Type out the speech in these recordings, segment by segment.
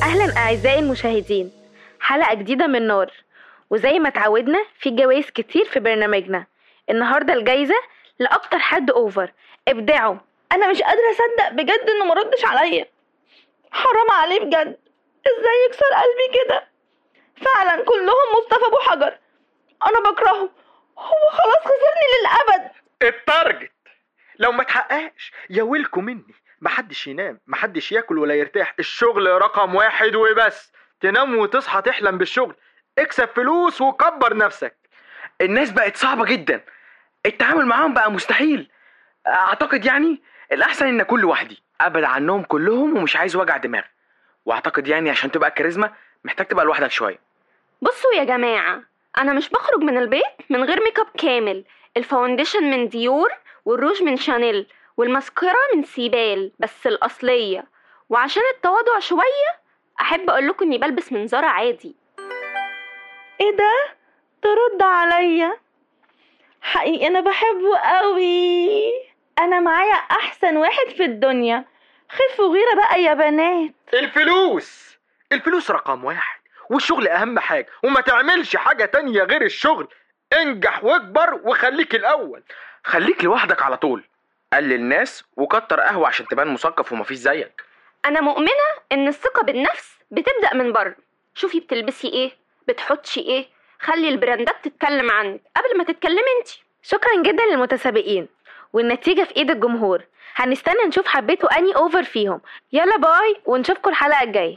أهلا أعزائي المشاهدين حلقة جديدة من نار وزي ما اتعودنا في جوائز كتير في برنامجنا النهاردة الجايزة لأكتر حد أوفر إبداعه انا مش قادره اصدق بجد انه مردش عليا حرام عليه بجد ازاي يكسر قلبي كده فعلا كلهم مصطفى ابو حجر انا بكرهه هو خلاص خسرني للابد التارجت لو ما تحققش يا ويلكو مني محدش ينام محدش ياكل ولا يرتاح الشغل رقم واحد وبس تنام وتصحى تحلم بالشغل اكسب فلوس وكبر نفسك الناس بقت صعبة جدا التعامل معاهم بقى مستحيل اعتقد يعني الاحسن ان اكون لوحدي ابعد عنهم كلهم ومش عايز وجع دماغ واعتقد يعني عشان تبقى كاريزما محتاج تبقى لوحدك شويه بصوا يا جماعة أنا مش بخرج من البيت من غير ميك اب كامل الفاونديشن من ديور والروج من شانيل والماسكارا من سيبال بس الأصلية وعشان التواضع شوية أحب أقول لكم إني بلبس من زارا عادي ايه ده ترد عليا حقيقي انا بحبه قوي انا معايا احسن واحد في الدنيا خف وغيره بقى يا بنات الفلوس الفلوس رقم واحد والشغل اهم حاجه وما تعملش حاجه تانية غير الشغل انجح واكبر وخليك الاول خليك لوحدك على طول قلل ناس وكتر قهوه عشان تبان مثقف ومفيش زيك أنا مؤمنة إن الثقة بالنفس بتبدأ من بره شوفي بتلبسي إيه بتحطي إيه خلي البراندات تتكلم عنك قبل ما تتكلمي انت شكرا جدا للمتسابقين والنتيجة في ايد الجمهور هنستنى نشوف حبيتوا اني اوفر فيهم يلا باي ونشوفكم الحلقة الجاية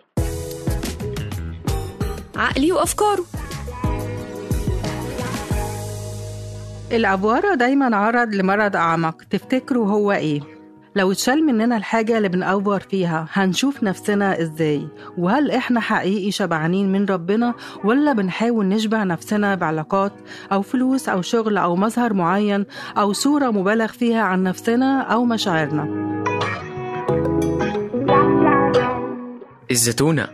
عقلي وأفكاره الأبوارة دايما عرض لمرض أعمق تفتكروا هو إيه؟ لو اتشال مننا الحاجة اللي بنأور فيها هنشوف نفسنا إزاي؟ وهل إحنا حقيقي شبعانين من ربنا ولا بنحاول نشبع نفسنا بعلاقات أو فلوس أو شغل أو مظهر معين أو صورة مبالغ فيها عن نفسنا أو مشاعرنا؟ الزتونه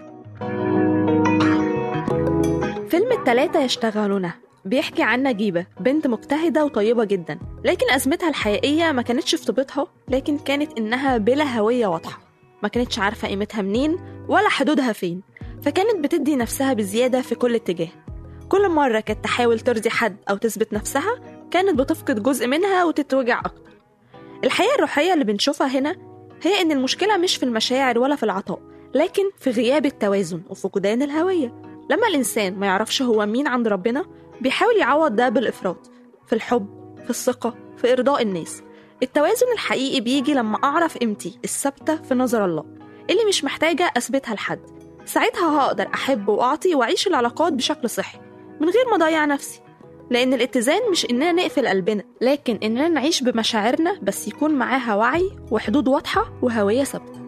فيلم التلاتة يشتغلونه بيحكي عن نجيبة بنت مجتهدة وطيبة جدا لكن أزمتها الحقيقية ما كانتش في طيبتها لكن كانت إنها بلا هوية واضحة ما كانتش عارفة قيمتها منين ولا حدودها فين فكانت بتدي نفسها بزيادة في كل اتجاه كل مرة كانت تحاول ترضي حد أو تثبت نفسها كانت بتفقد جزء منها وتتوجع أكتر الحقيقة الروحية اللي بنشوفها هنا هي إن المشكلة مش في المشاعر ولا في العطاء لكن في غياب التوازن وفقدان الهوية لما الإنسان ما يعرفش هو مين عند ربنا بيحاول يعوض ده بالإفراط في الحب في الثقة في إرضاء الناس التوازن الحقيقي بيجي لما أعرف قيمتي الثابتة في نظر الله اللي مش محتاجة أثبتها لحد ساعتها هقدر أحب وأعطي وأعيش العلاقات بشكل صحي من غير ما أضيع نفسي لأن الاتزان مش إننا نقفل قلبنا لكن إننا نعيش بمشاعرنا بس يكون معاها وعي وحدود واضحة وهوية ثابتة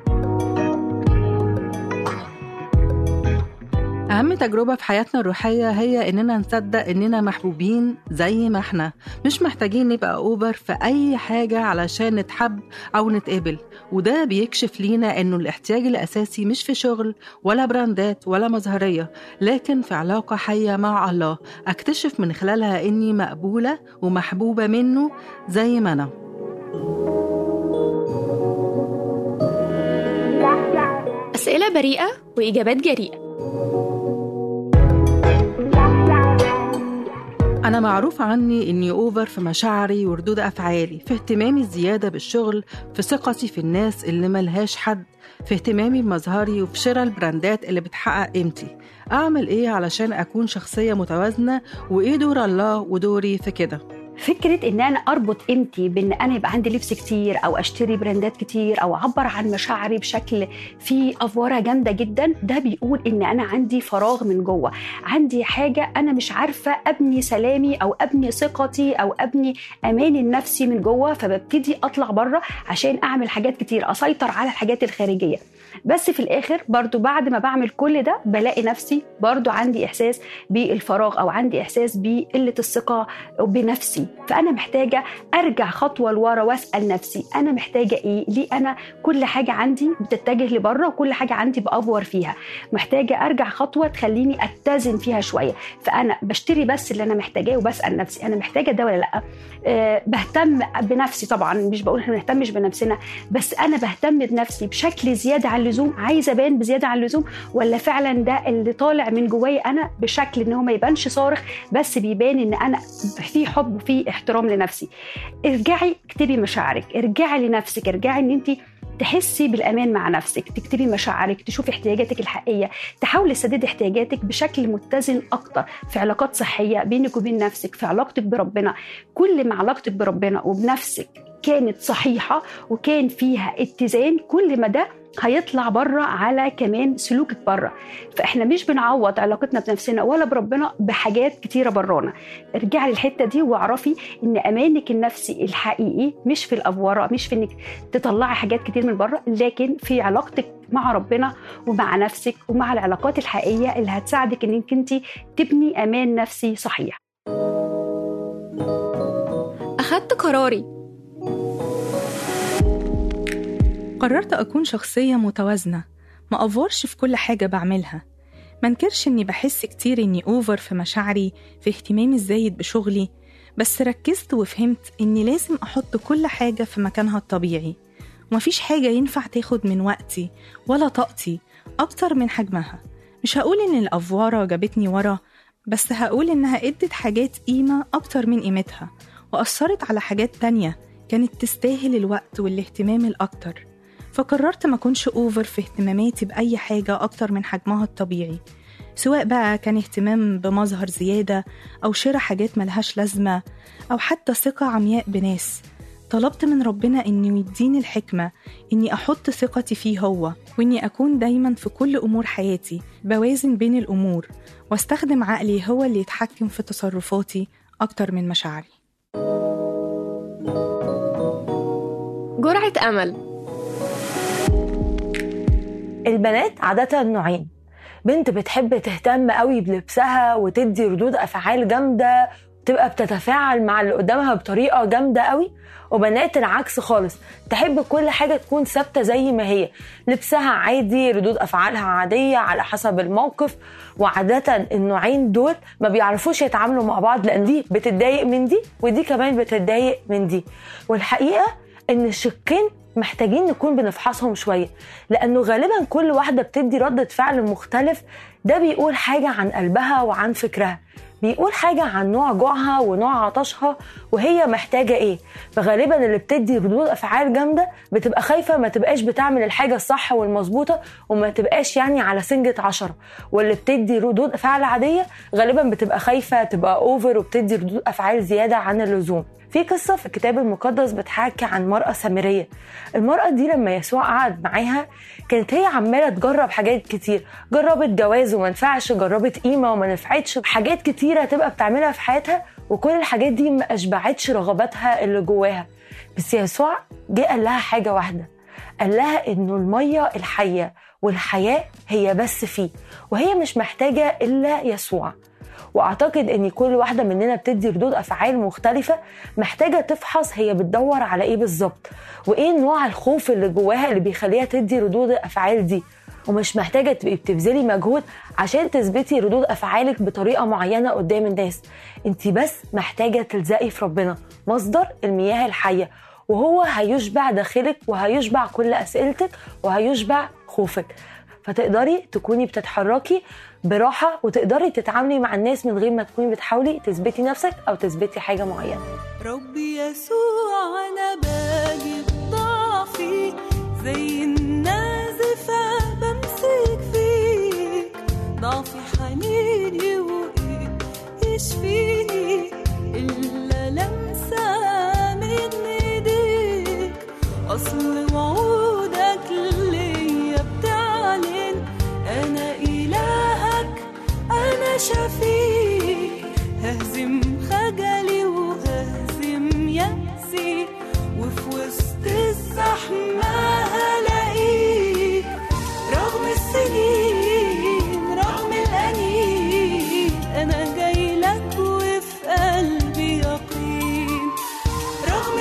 أهم تجربة في حياتنا الروحية هي إننا نصدق إننا محبوبين زي ما إحنا مش محتاجين نبقى أوبر في أي حاجة علشان نتحب أو نتقبل وده بيكشف لينا إنه الاحتياج الأساسي مش في شغل ولا براندات ولا مظهرية لكن في علاقة حية مع الله أكتشف من خلالها إني مقبولة ومحبوبة منه زي ما أنا أسئلة بريئة وإجابات جريئة أنا معروف عني إني أوفر في مشاعري وردود أفعالي في اهتمامي الزيادة بالشغل في ثقتي في الناس اللي ملهاش حد في اهتمامي بمظهري وفي شراء البراندات اللي بتحقق قيمتي أعمل إيه علشان أكون شخصية متوازنة وإيه دور الله ودوري في كده فكره ان انا اربط قيمتي بان انا يبقى عندي لبس كتير او اشتري براندات كتير او اعبر عن مشاعري بشكل فيه افوره جامده جدا ده بيقول ان انا عندي فراغ من جوه عندي حاجه انا مش عارفه ابني سلامي او ابني ثقتي او ابني اماني النفسي من جوه فببتدي اطلع بره عشان اعمل حاجات كتير اسيطر على الحاجات الخارجيه بس في الاخر برضو بعد ما بعمل كل ده بلاقي نفسي برضو عندي احساس بالفراغ او عندي احساس بقله الثقه بنفسي فانا محتاجه ارجع خطوه لورا واسال نفسي انا محتاجه ايه ليه انا كل حاجه عندي بتتجه لبره وكل حاجه عندي بافور فيها محتاجه ارجع خطوه تخليني اتزن فيها شويه فانا بشتري بس اللي انا محتاجاه وبسال نفسي انا محتاجه ده ولا لا أه بهتم بنفسي طبعا مش بقول احنا ما نهتمش بنفسنا بس انا بهتم بنفسي بشكل زياده عن اللزوم عايزه ابان بزياده عن اللزوم ولا فعلا ده اللي طالع من جوايا انا بشكل ان هو ما يبانش صارخ بس بيبان ان انا في حب وفي احترام لنفسي ارجعي اكتبي مشاعرك ارجعي لنفسك ارجعي ان انت تحسي بالامان مع نفسك تكتبي مشاعرك تشوفي احتياجاتك الحقيقيه تحاولي تسددي احتياجاتك بشكل متزن اكتر في علاقات صحيه بينك وبين نفسك في علاقتك بربنا كل ما علاقتك بربنا وبنفسك كانت صحيحه وكان فيها اتزان كل ما ده هيطلع بره على كمان سلوكك بره فاحنا مش بنعوض علاقتنا بنفسنا ولا بربنا بحاجات كتيره برانا ارجعي للحته دي واعرفي ان امانك النفسي الحقيقي مش في الافوره مش في انك تطلعي حاجات كتير من بره لكن في علاقتك مع ربنا ومع نفسك ومع العلاقات الحقيقيه اللي هتساعدك انك انت تبني امان نفسي صحيح أخدت قراري قررت أكون شخصية متوازنة ما أفورش في كل حاجة بعملها ما انكرش إني بحس كتير إني أوفر في مشاعري في اهتمامي الزايد بشغلي بس ركزت وفهمت إني لازم أحط كل حاجة في مكانها الطبيعي ومفيش حاجة ينفع تاخد من وقتي ولا طاقتي أكتر من حجمها مش هقول إن الأفوارة جابتني ورا بس هقول إنها ادت حاجات قيمة أكتر من قيمتها وأثرت على حاجات تانية كانت تستاهل الوقت والاهتمام الأكتر فقررت ما أكونش أوفر في اهتماماتي بأي حاجة أكتر من حجمها الطبيعي سواء بقى كان اهتمام بمظهر زيادة أو شراء حاجات ملهاش لازمة أو حتى ثقة عمياء بناس طلبت من ربنا إنه يديني الحكمة إني أحط ثقتي فيه هو وإني أكون دايما في كل أمور حياتي بوازن بين الأمور واستخدم عقلي هو اللي يتحكم في تصرفاتي أكتر من مشاعري جرعة أمل البنات عادة نوعين بنت بتحب تهتم قوي بلبسها وتدي ردود أفعال جامدة تبقى بتتفاعل مع اللي قدامها بطريقة جامدة قوي وبنات العكس خالص تحب كل حاجة تكون ثابتة زي ما هي لبسها عادي ردود أفعالها عادية على حسب الموقف وعادة النوعين دول ما بيعرفوش يتعاملوا مع بعض لأن دي بتتضايق من دي ودي كمان بتتضايق من دي والحقيقة إن الشقين محتاجين نكون بنفحصهم شوية لأنه غالبا كل واحدة بتدي ردة فعل مختلف ده بيقول حاجة عن قلبها وعن فكرها بيقول حاجة عن نوع جوعها ونوع عطشها وهي محتاجة ايه فغالبا اللي بتدي ردود أفعال جامدة بتبقى خايفة ما تبقاش بتعمل الحاجة الصح والمظبوطة وما تبقاش يعني على سنجة عشرة واللي بتدي ردود أفعال عادية غالبا بتبقى خايفة تبقى أوفر وبتدي ردود أفعال زيادة عن اللزوم في قصة في الكتاب المقدس بتحكي عن مرأة سامرية المرأة دي لما يسوع قعد معاها كانت هي عمالة تجرب حاجات كتير جربت جواز وما نفعش جربت قيمة وما نفعتش حاجات كتيرة تبقى بتعملها في حياتها وكل الحاجات دي ما أشبعتش رغباتها اللي جواها بس يسوع جه قال لها حاجة واحدة قال لها إنه المية الحية والحياة هي بس فيه وهي مش محتاجة إلا يسوع واعتقد ان كل واحده مننا بتدي ردود افعال مختلفه محتاجه تفحص هي بتدور على ايه بالظبط وايه نوع الخوف اللي جواها اللي بيخليها تدي ردود الافعال دي ومش محتاجه تبقي بتبذلي مجهود عشان تثبتي ردود افعالك بطريقه معينه قدام الناس انت بس محتاجه تلزقي في ربنا مصدر المياه الحيه وهو هيشبع داخلك وهيشبع كل اسئلتك وهيشبع خوفك فتقدري تكوني بتتحركي براحة وتقدري تتعاملي مع الناس من غير ما تكوني بتحاولي تثبتي نفسك أو تثبتي حاجة معينة ربي يسوع أنا باجي بضعفي زي النازفة بمسك فيك ضعفي حنيني وإيه يشفيني إلا لمسة من إيديك أصل وعودك ليا بتعلن أنا إلهك أنا شفيك ههزم خجلي وههزم يأسي وفي وسط الزحمة هلاقيك رغم السنين رغم الأنين أنا جاي لك وفي قلبي يقين رغم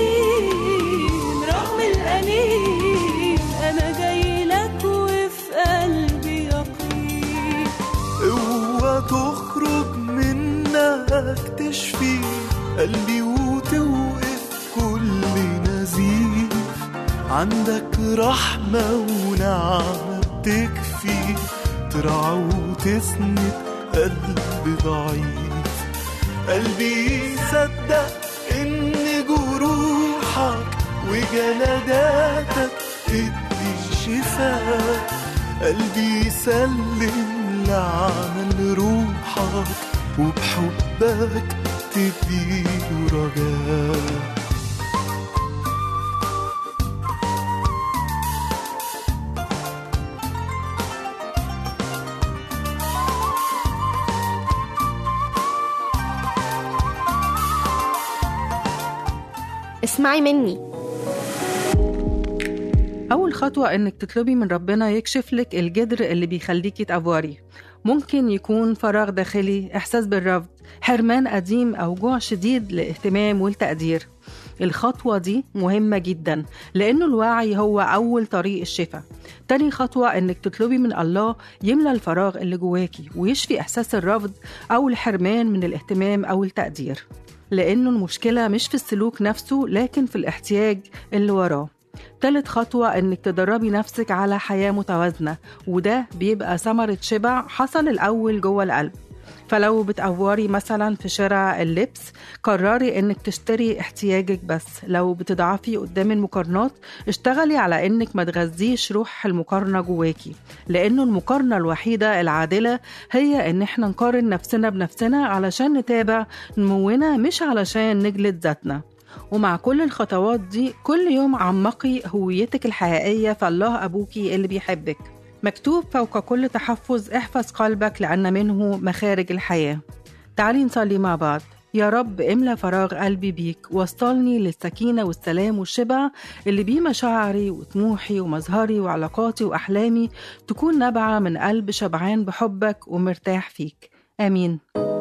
السنين رغم الأنين أنا جاي لك وفي قلبي يقين اوعى تخرج منك تشفي قلبي وتوقف كل نزيف عندك رحمة النعمة بتكفي ترعى وتسند قلب ضعيف قلبي يصدق إن جروحك وجلداتك تدي الشفاء قلبي يسلم لعمل روحك وبحبك تديله رجاء اسمعي مني أول خطوة إنك تطلبي من ربنا يكشف لك الجدر اللي بيخليكي تأفوري ممكن يكون فراغ داخلي إحساس بالرفض حرمان قديم أو جوع شديد للاهتمام والتقدير الخطوة دي مهمة جدا لأنه الوعي هو أول طريق الشفاء تاني خطوة إنك تطلبي من الله يملى الفراغ اللي جواكي ويشفي إحساس الرفض أو الحرمان من الاهتمام أو التقدير لأنه المشكلة مش في السلوك نفسه لكن في الاحتياج اللي وراه تالت خطوة إنك تدربي نفسك على حياة متوازنة وده بيبقى ثمرة شبع حصل الأول جوه القلب فلو بتأفوري مثلا في شراء اللبس قرري انك تشتري احتياجك بس لو بتضعفي قدام المقارنات اشتغلي على انك ما تغذيش روح المقارنة جواكي لانه المقارنة الوحيدة العادلة هي ان احنا نقارن نفسنا بنفسنا علشان نتابع نمونا مش علشان نجلد ذاتنا ومع كل الخطوات دي كل يوم عمقي هويتك الحقيقية في الله أبوكي اللي بيحبك مكتوب فوق كل تحفظ احفظ قلبك لأن منه مخارج الحياة تعالي نصلي مع بعض يا رب املى فراغ قلبي بيك وصلني للسكينة والسلام والشبع اللي بيه مشاعري وطموحي ومظهري وعلاقاتي وأحلامي تكون نابعة من قلب شبعان بحبك ومرتاح فيك آمين